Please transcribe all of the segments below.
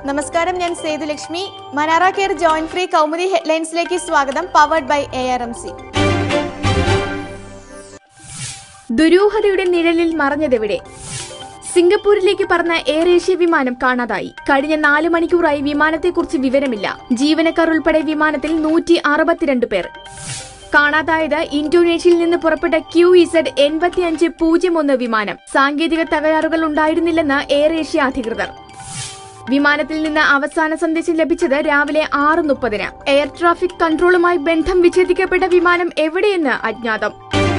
നമസ്കാരം ഞാൻ Sethulakshmi Manara care joint free Kaumudi ഹെഡ്ലൈൻസിലേക്ക് സ്വാഗതം powered by A R M C ദുരൂഹതയുടെ നിഴലിൽ മറഞ്ഞതെവിടെ സിംഗപ്പൂരിലേക്ക് പറന്ന എയർ ഏഷ്യ വിമാനം കാണാതായി കഴിഞ്ഞ നാല് മണിക്കൂറായി വിമാനത്തെക്കുറിച്ച് വിവരമില്ല ജീവനക്കാർ ഉൾപ്പെടെ വിമാനത്തിൽ നൂറ്റി അറുപത്തിരണ്ട് പേർ കാണാതായത് ഇന്തോനേഷ്യയിൽ നിന്ന് പുറപ്പെട്ട ക്യു ഇസഡ് എൺപത്തിയഞ്ച് പൂജ്യം ഒന്ന് വിമാനം സാങ്കേതിക തകരാറുകൾ ഉണ്ടായിരുന്നില്ലെന്ന് എയർ ഏഷ്യ അധികൃതർ വിമാനത്തിൽ നിന്ന് അവസാന സന്ദേശം ലഭിച്ചത് രാവിലെ ആറ് മുപ്പതിന് എയർ ട്രാഫിക് കൺട്രോളുമായി ബന്ധം വിച്ഛേദിക്കപ്പെട്ട വിമാനം എവിടെയെന്ന് അജ്ഞാതം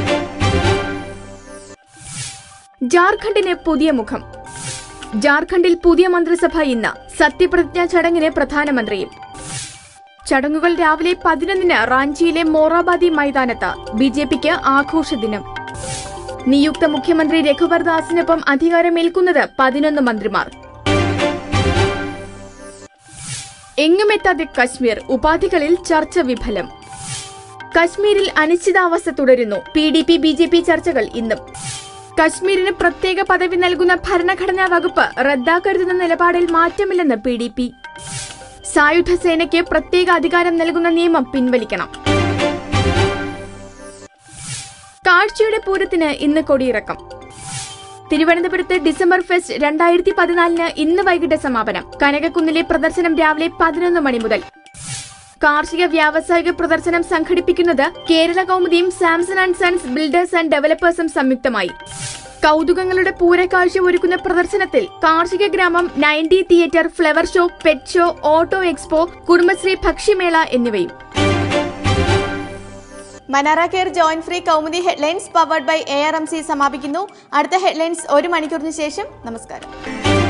ജാർഖണ്ഡിന് പുതിയ മുഖം ജാർഖണ്ഡിൽ പുതിയ മന്ത്രിസഭ ഇന്ന് സത്യപ്രതിജ്ഞാ ചടങ്ങിന് പ്രധാനമന്ത്രിയും ചടങ്ങുകൾ രാവിലെ പതിനൊന്നിന് റാഞ്ചിയിലെ മോറാബാദി മൈതാനത്ത് ബി ജെ പിക്ക് ആഘോഷദിനം നിയുക്ത മുഖ്യമന്ത്രി രഘുവർ ദാസിനൊപ്പം അധികാരമേൽക്കുന്നത് പതിനൊന്ന് മന്ത്രിമാർ എങ്ങുമെത്താതെ കശ്മീർ ഉപാധികളിൽ ചർച്ച വിഫലം കശ്മീരിൽ അനിശ്ചിതാവസ്ഥ തുടരുന്നു P D P B J P ചർച്ചകൾ ഇന്നും കശ്മീരിന് പ്രത്യേക പദവി നൽകുന്ന ഭരണഘടനാ വകുപ്പ് റദ്ദാക്കരുതെന്ന നിലപാടിൽ മാറ്റമില്ലെന്ന് പി ഡി പി സായുധ സേനയ്ക്ക് പ്രത്യേക അധികാരം നൽകുന്ന നിയമം പിൻവലിക്കണം കാഴ്ചയുടെ പൂരത്തിന് ഇന്ന് കൊടിയിറക്കം തിരുവനന്തപുരത്ത് ഡിസംബർ ഫെസ്റ്റ് രണ്ടായിരത്തി പതിനാലിന് ഇന്ന് വൈകിട്ട് സമാപനം കനകക്കുന്നിലെ പ്രദർശനം രാവിലെ പതിനൊന്ന് മണി മുതൽ കാർഷിക വ്യാവസായിക പ്രദർശനം സംഘടിപ്പിക്കുന്നത് കേരള കൗമുദിയും Samson and Sons builders and ഡെവലപ്പേഴ്സും സംയുക്തമായി കൗതുകങ്ങളുടെ പൂരക്കാഴ്ച ഒരുക്കുന്ന പ്രദർശനത്തിൽ കാർഷിക ഗ്രാമം ninety theatre flower show pet show auto expo Kudumbashree ഭക്ഷ്യമേള എന്നിവയും Manara care joint free Kaumudi headlines powered by A R M C സമാപിക്കുന്നു അടുത്ത ഹെഡ്ലൈൻസ് ഒരു മണിക്കൂറിന് ശേഷം നമസ്കാരം